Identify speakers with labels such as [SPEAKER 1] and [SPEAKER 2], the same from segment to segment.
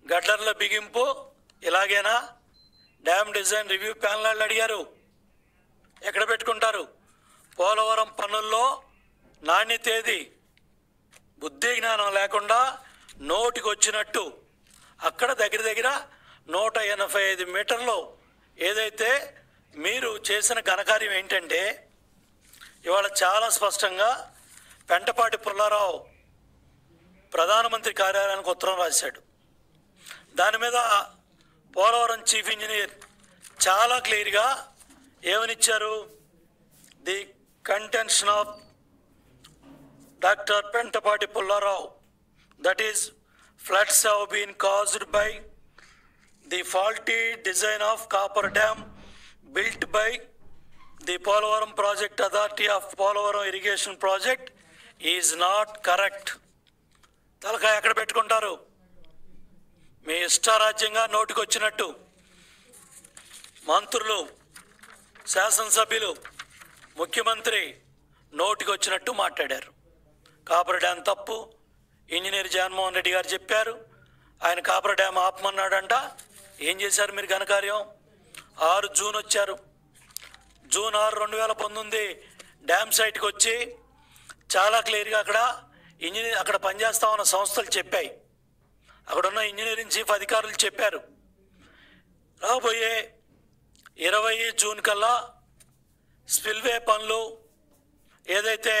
[SPEAKER 1] గడ్డర్ల బిగింపు ఇలాగేనా dam design review panel వాళ్ళు అడిగారు ఎక్కడ పెట్టుకుంటారు పోలవరం పనుల్లో నాణ్యత ఏది బుద్ధి జ్ఞానం లేకుండా నోటికి వచ్చినట్టు అక్కడ దగ్గర దగ్గర నూట ఎనభై ఐదు మీటర్లు ఏదైతే మీరు చేసిన ఘనకార్యం ఏంటంటే ఇవాళ చాలా స్పష్టంగా పెంటపాటి పుల్లారావు ప్రధానమంత్రి కార్యాలయానికి ఉత్తరం రాశాడు దాని మీద పోలవరం చీఫ్ ఇంజనీర్ చాలా క్లియర్గా ఏమనిచ్చారు the contention of doctor Pentapati Pullarao that is floods have been caused by the faulty design of coffer dam built by the Polavaram project authority of Polavaram irrigation project is not correct తలకాయ ఎక్కడ పెట్టుకుంటారు మీ ఇష్టారాజ్యంగా నోటికొచ్చినట్టు మంత్రులు శాసనసభ్యులు ముఖ్యమంత్రి నోటికొచ్చినట్టు మాట్లాడారు కాపర్ డ్యామ్ తప్పు ఇంజనీర్ జగన్మోహన్ రెడ్డి గారు చెప్పారు ఆయన కాపర్ డ్యామ్ ఆపమన్నాడంట ఏం చేశారు మీరు ఘనకార్యం ఆరు జూన్ వచ్చారు జూన్ ఆరు రెండు వేల పంతొమ్మిది డ్యామ్ సైట్కి వచ్చి చాలా క్లియర్గా అక్కడ ఇంజనీర్ అక్కడ పనిచేస్తా ఉన్న సంస్థలు చెప్పాయి అక్కడ ఉన్న ఇంజనీరింగ్ చీఫ్ అధికారులు చెప్పారు రాబోయే ఇరవై జూన్ కల్లా స్పిల్వే పనులు ఏదైతే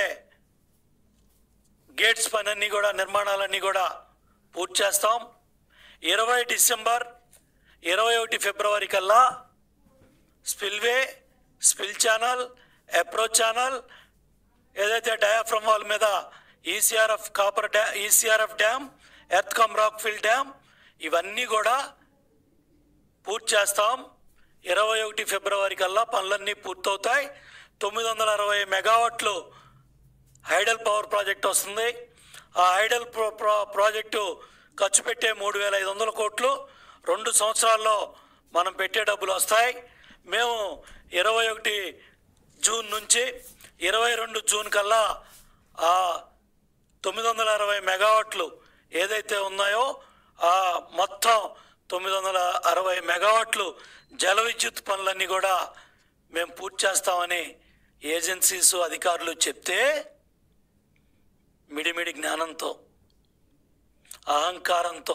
[SPEAKER 1] గేట్స్ పని అన్నీ కూడా నిర్మాణాలన్నీ కూడా పూర్తి చేస్తాం ఇరవై డిసెంబర్ ఇరవై ఒకటి ఫిబ్రవరి కల్లా spillway spill channel approach channel ఏదైతే డయాఫ్రమ్ వాల్ మీద ECRF coffer dam ECRF dam earth cum rock fill dam ఇవన్నీ కూడా పూర్తి చేస్తాం ఇరవై ఒకటి ఫిబ్రవరి కల్లా పనులన్నీ పూర్తవుతాయి తొమ్మిది వందల అరవై మెగావాట్లు హైడల్ పవర్ ప్రాజెక్ట్ వస్తుంది ఆ హైడల్ ప్రో ప్రో ప్రాజెక్టు ఖర్చు పెట్టే మూడు వేల ఐదు వందల కోట్లు రెండు సంవత్సరాల్లో మనం పెట్టే డబ్బులు వస్తాయి మేము ఇరవై ఒకటి జూన్ నుంచి ఇరవై రెండు జూన్ కల్లా ఆ తొమ్మిది వందల అరవై మెగావాట్లు ఏదైతే ఉన్నాయో ఆ మొత్తం తొమ్మిది వందల అరవై మెగావాట్లు జల విద్యుత్ పనులన్నీ కూడా మేము పూర్తి చేస్తామని ఏజెన్సీస్ అధికారులు చెప్తే మిడిమిడి జ్ఞానంతో అహంకారంతో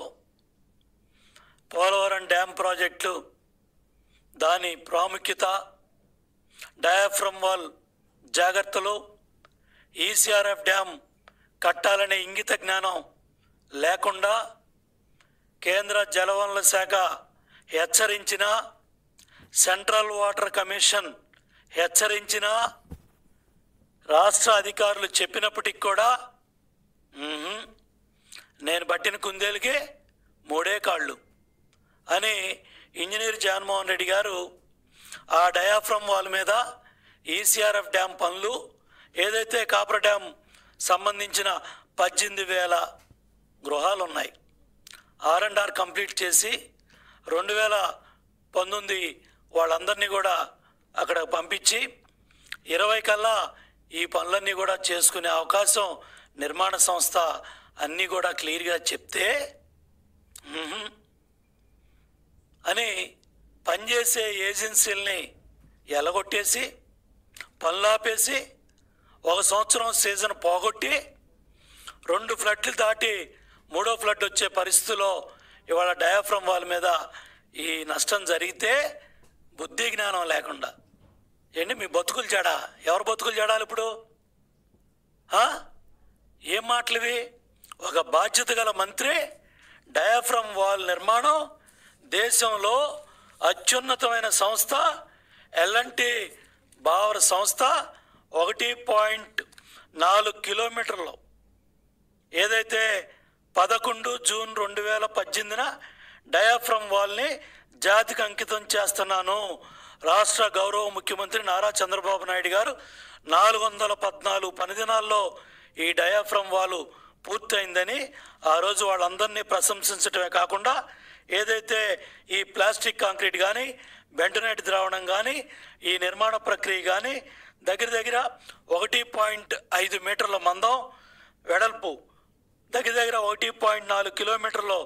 [SPEAKER 1] పోలవరం డ్యామ్ ప్రాజెక్టు దాని ప్రాముఖ్యత డయాఫ్రమ్ వాల్ జాగ్రత్తలు ఈసీఆర్ఎఫ్ డ్యామ్ కట్టాలనే ఇంగిత జ్ఞానం లేకుండా కేంద్ర జలవనరుల శాఖ హెచ్చరించిన సెంట్రల్ వాటర్ కమిషన్ హెచ్చరించిన రాష్ట్ర అధికారులు చెప్పినప్పటికి కూడా "మ్మ్హ్, నేను పట్టిన కుందేలుకి మూడే కాళ్ళు అని ఇంజనీర్ జగన్మోహన్ రెడ్డి గారు ఆ డయాఫ్రమ్ వాల్ మీద ఈసీఆర్ఎఫ్ డ్యామ్ పనులు ఏదైతే కాపర్ డ్యామ్ సంబంధించిన పద్దెనిమిది వేల గృహాలు ఉన్నాయి ఆర్ అండ్ ఆర్ కంప్లీట్ చేసి రెండు వేల పంతొమ్మిది వాళ్ళందరినీ కూడా అక్కడ పంపించి ఇరవై కల్లా ఈ పనులన్నీ కూడా చేసుకునే అవకాశం నిర్మాణ సంస్థ అన్నీ కూడా క్లియర్గా చెప్తే మ్మ్హ్, అని పనిచేసే ఏజెన్సీలని ఎలగొట్టేసి పనులాపేసి ఒక సంవత్సరం సీజన్ పోగొట్టి రెండు ఫ్లడ్లు దాటి మూడో ఫ్లడ్ వచ్చే పరిస్థితిలో ఇవాళ డయాఫ్రమ్ వాల్ మీద ఈ నష్టం జరిగితే బుద్ధి జ్ఞానం లేకుండా ఏంటి మీ బతుకులు చెడా ఎవరు బతుకులు చెడాలి ఇప్పుడు ఆ? ఏం మాటలు ఇవి ఒక బాధ్యత గల మంత్రి డయాఫ్రమ్ వాల్ నిర్మాణం దేశంలో అత్యున్నతమైన సంస్థ ఎల్ఎన్టి బావర్ సంస్థ ఒకటి పాయింట్ నాలుగు కిలోమీటర్లు ఏదైతే పదకొండు జూన్ రెండు వేల పద్దెనిమిదిన డయాఫ్రమ్ వాల్ని జాతికి అంకితం చేస్తున్నాను రాష్ట్ర గౌరవ ముఖ్యమంత్రి నారా చంద్రబాబు నాయుడు గారు నాలుగు వందల పద్నాలుగు పని దినాల్లో ఈ డయాఫ్రమ్ వాల్ పూర్తయిందని ఆ రోజు వాళ్ళందరినీ ప్రశంసించడమే కాకుండా ఏదైతే ఈ ప్లాస్టిక్ కాంక్రీట్ కానీ బెంటనైట్ ద్రావణం కానీ ఈ నిర్మాణ ప్రక్రియ కానీ దగ్గర దగ్గర ఒకటి పాయింట్ ఐదు మీటర్ల మందం వెడల్పు దగ్గర దగ్గర ఒకటి పాయింట్ నాలుగు కిలోమీటర్లు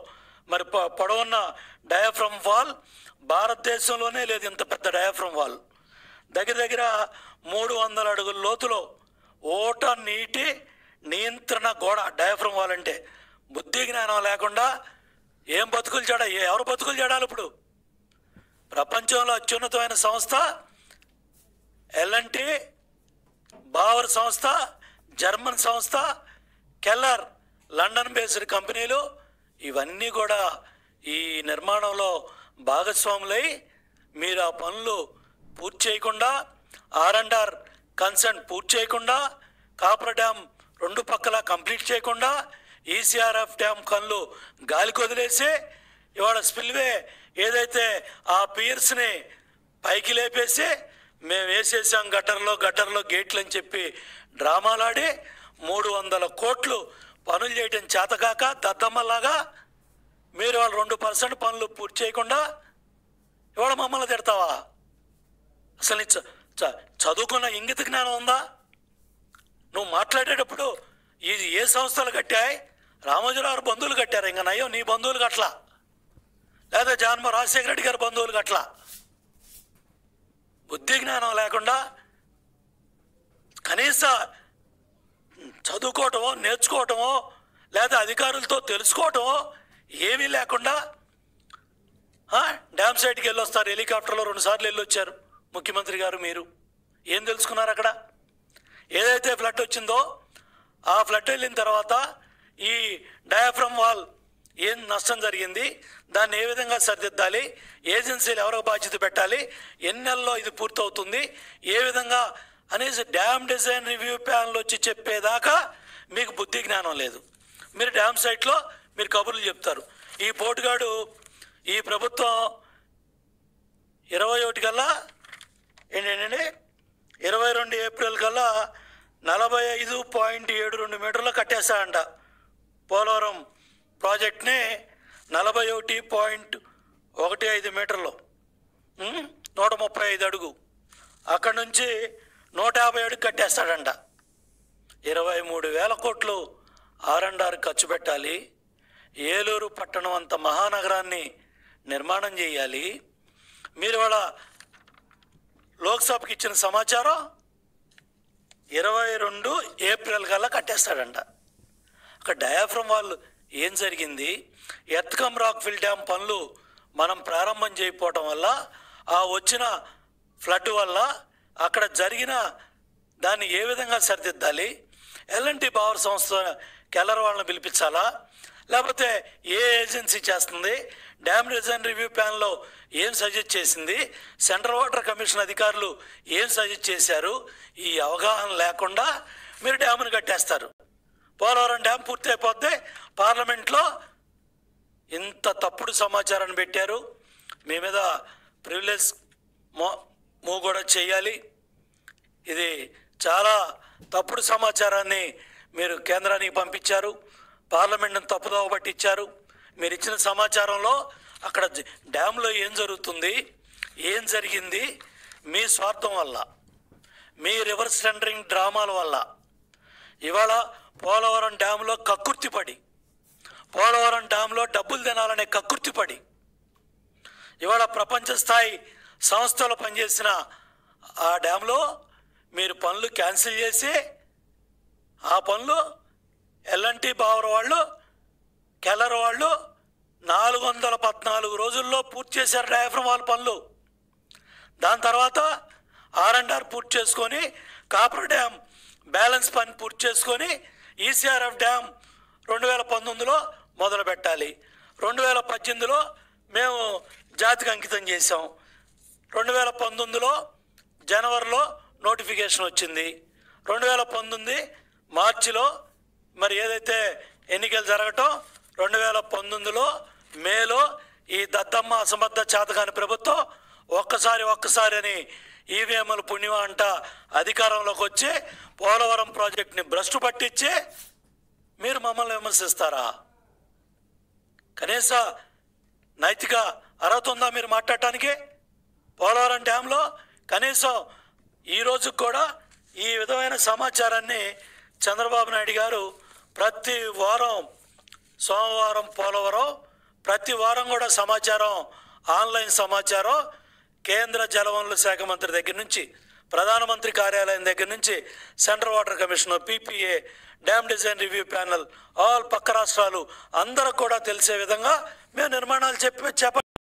[SPEAKER 1] మరి పొ- పొడవున్న డయాఫ్రమ్ వాల్ భారతదేశంలోనే లేదు ఇంత పెద్ద డయాఫ్రమ్ వాల్ దగ్గర దగ్గర మూడు వందల అడుగుల లోతులో ఓట నీటి నియంత్రణ గోడ డయాఫ్రమ్ వాల్ అంటే బుద్ధి జ్ఞానం లేకుండా ఏం బతుకులు చెడ ఎవరు బతుకులు చెడాలి ఇప్పుడు ప్రపంచంలో అత్యున్నతమైన సంస్థ ఎల్ఎన్టీ బావర్ సంస్థ జర్మన్ సంస్థ కెల్లర్ లండన్ బేస్డ్ కంపెనీలు ఇవన్నీ కూడా ఈ నిర్మాణంలో భాగస్వాములై మీరు ఆ పనులు పూర్తి చేయకుండా ఆర్ అండ్ ఆర్ కన్సర్న్ పూర్తి చేయకుండా కాపర్ డ్యామ్ రెండు పక్కల కంప్లీట్ చేయకుండా ఈసీఆర్ఎఫ్ డ్యామ్ కన్లు గాలికి వదిలేసి ఇవాళ స్పిల్వే ఏదైతే ఆ పియర్స్ని పైకి లేపేసి మేము వేసేసాం గట్టర్లో గట్టర్లో గేట్లు అని చెప్పి డ్రామాలాడి మూడు వందల కోట్లు పనులు చేయటం చేతకాక దద్దమ్మలాగా మీరు వాళ్ళు రెండు పర్సెంట్ పనులు పూర్తి చేయకుండా ఇవాళ మమ్మల్ని తిడతావా అసలు నీ చ- చ- చదువుకున్న ఇంగిత జ్ఞానం ఉందా నువ్వు మాట్లాడేటప్పుడు ఇది ఏ సంస్థలు కట్టాయి రామోజీరావు బంధువులు కట్టారు ఇంకా నయ్యో నీ బంధువులు కట్లా లేదా జాన్మ రాజశేఖర రెడ్డి గారి బంధువులు కట్లా బుద్ధి జ్ఞానం లేకుండా కనీస చదువుకోవటమో నేర్చుకోవటమో లేదా అధికారులతో తెలుసుకోవటమో ఏమీ లేకుండా ఆ, డ్యామ్ సైడ్కి వెళ్ళొస్తారు హెలికాప్టర్లో రెండుసార్లు వెళ్ళొచ్చారు ముఖ్యమంత్రి గారు మీరు ఏం తెలుసుకున్నారు అక్కడ ఏదైతే ఫ్లడ్ వచ్చిందో ఆ ఫ్లడ్ వెళ్ళిన తర్వాత ఈ డయాఫ్రమ్ వాల్ ఏం నష్టం జరిగింది దాన్ని ఏ విధంగా సరిదిద్దాలి ఏజెన్సీలు ఎవరికి బాధ్యత పెట్టాలి ఎన్ని నెలల్లో ఇది పూర్తవుతుంది ఏ విధంగా అనేసి డ్యామ్ డిజైన్ రివ్యూ ప్యానల్ వచ్చి చెప్పేదాకా మీకు బుద్ధి జ్ఞానం లేదు మీరు డ్యామ్ సైట్లో మీరు కబుర్లు చెప్తారు ఈ పోటుగాడు ఈ ప్రభుత్వం ఇరవై ఒకటి కల్లా ఏంటంటే ఇరవై రెండు ఏప్రిల్ కల్లా నలభై ఐదు పాయింట్ ఏడు రెండు మీటర్లు కట్టేస్తాడంట పోలవరం ప్రాజెక్ట్ని నలభై ఒకటి పాయింట్ ఒకటి ఐదు మీటర్లు ఉమ్, నూట ముప్పై ఐదు అడుగు అక్కడి నుంచి నూట యాభై అడుగు కట్టేస్తాడంట ఇరవై మూడు వేల కోట్లు ఆర్ అండ్ ఆర్ ఖర్చు పెట్టాలి ఏలూరు పట్టణం అంత మహానగరాన్ని నిర్మాణం చేయాలి మీరు వాళ్ళ లోక్సభకి ఇచ్చిన సమాచారం ఇరవై రెండు ఏప్రిల్ కల్లా కట్టేస్తాడంట అక్కడ డయాఫ్రమ్ వాళ్ళు ఏం జరిగింది ఎర్త్కమ్ రాక్ఫిల్ డ్యామ్ పనులు మనం ప్రారంభం చేయకపోవటం వల్ల ఆ వచ్చిన ఫ్లడ్ వల్ల అక్కడ జరిగిన దాన్ని ఏ విధంగా సరిదిద్దాలి ఎల్ఎన్టీ పవర్ సంస్థ కెల్లర్ వాళ్ళని పిలిపించాలా లేకపోతే ఏ ఏజెన్సీ చేస్తుంది డ్యామ్ డిజైన్ రివ్యూ ప్లాన్లో ఏం సజెస్ట్ చేసింది సెంట్రల్ వాటర్ కమిషన్ అధికారులు ఏం సజెస్ట్ చేశారు ఈ అవగాహన లేకుండా మీరు డ్యామును కట్టేస్తారు పోలవరం డ్యామ్ పూర్తి అయిపోద్ది పార్లమెంట్లో ఇంత తప్పుడు సమాచారాన్ని పెట్టారు మీ మీద ప్రివిలేజ్ మో మూవ్ కూడా చేయాలి ఇది చాలా తప్పుడు సమాచారాన్ని మీరు కేంద్రానికి పంపించారు పార్లమెంట్ని తప్పుదోవ పట్టించారు మీరు ఇచ్చిన సమాచారంలో అక్కడ జ- డ్యాంలో ఏం జరుగుతుంది ఏం జరిగింది మీ స్వార్థం వల్ల మీ రివర్స్ టెండరింగ్ డ్రామాల వల్ల ఇవాళ పోలవరం డ్యాంలో కక్కుర్తిపడి పోలవరం డ్యాంలో డబ్బులు తినాలనే కక్కుర్తిపడి ఇవాళ ప్రపంచ స్థాయి సంస్థలు పనిచేసిన ఆ డ్యాంలో మీరు పనులు క్యాన్సిల్ చేసి ఆ పనులు ఎల్ఎన్టీ బావర్ వాళ్ళు కెల్లర్ వాళ్ళు నాలుగు వందల పద్నాలుగు రోజుల్లో పూర్తి చేశారు డయాఫ్రమ్ వాళ్ళ పనులు దాని తర్వాత ఆర్ అండ్ ఆర్ పూర్తి చేసుకొని కాపర్ డ్యామ్ బ్యాలెన్స్ పని పూర్తి చేసుకొని ఈసీఆర్ఎఫ్ డ్యామ్ రెండు వేల పంతొమ్మిదిలో మొదలు పెట్టాలి రెండు వేల పద్దెనిమిదిలో మేము జాతికి అంకితం చేసాం రెండు వేల పంతొమ్మిదిలో జనవరిలో నోటిఫికేషన్ వచ్చింది రెండు వేల పంతొమ్మిది మార్చిలో మరి ఏదైతే ఎన్నికలు జరగటం రెండు వేల పంతొమ్మిదిలో మేలో ఈ దద్దమ్మ అసమర్థ చేతకాని ప్రభుత్వం ఒక్కసారి ఒక్కసారి అని ఈవీఎంల పుణ్యం అంట అధికారంలోకి వచ్చి పోలవరం ప్రాజెక్ట్ని భ్రష్టు పట్టించి మీరు మమ్మల్ని విమర్శిస్తారా కనీస నైతిక అర్హత ఉందా మీరు మాట్లాడటానికి పోలవరం డ్యాంలో కనీసం ఈ రోజు కూడా ఈ విధమైన సమాచారాన్ని చంద్రబాబు నాయుడు గారు ప్రతి వారం సోమవారం పోలవరం ప్రతి వారం కూడా సమాచారం ఆన్లైన్ సమాచారం కేంద్ర జలవనరుల శాఖ మంత్రి దగ్గర నుంచి ప్రధానమంత్రి కార్యాలయం దగ్గర నుంచి central water commission PPA dam design review panel all పక్క రాష్ట్రాలు అందరికి కూడా తెలిసే విధంగా మేము నిర్మాణాలు చెప్పి చెప్ప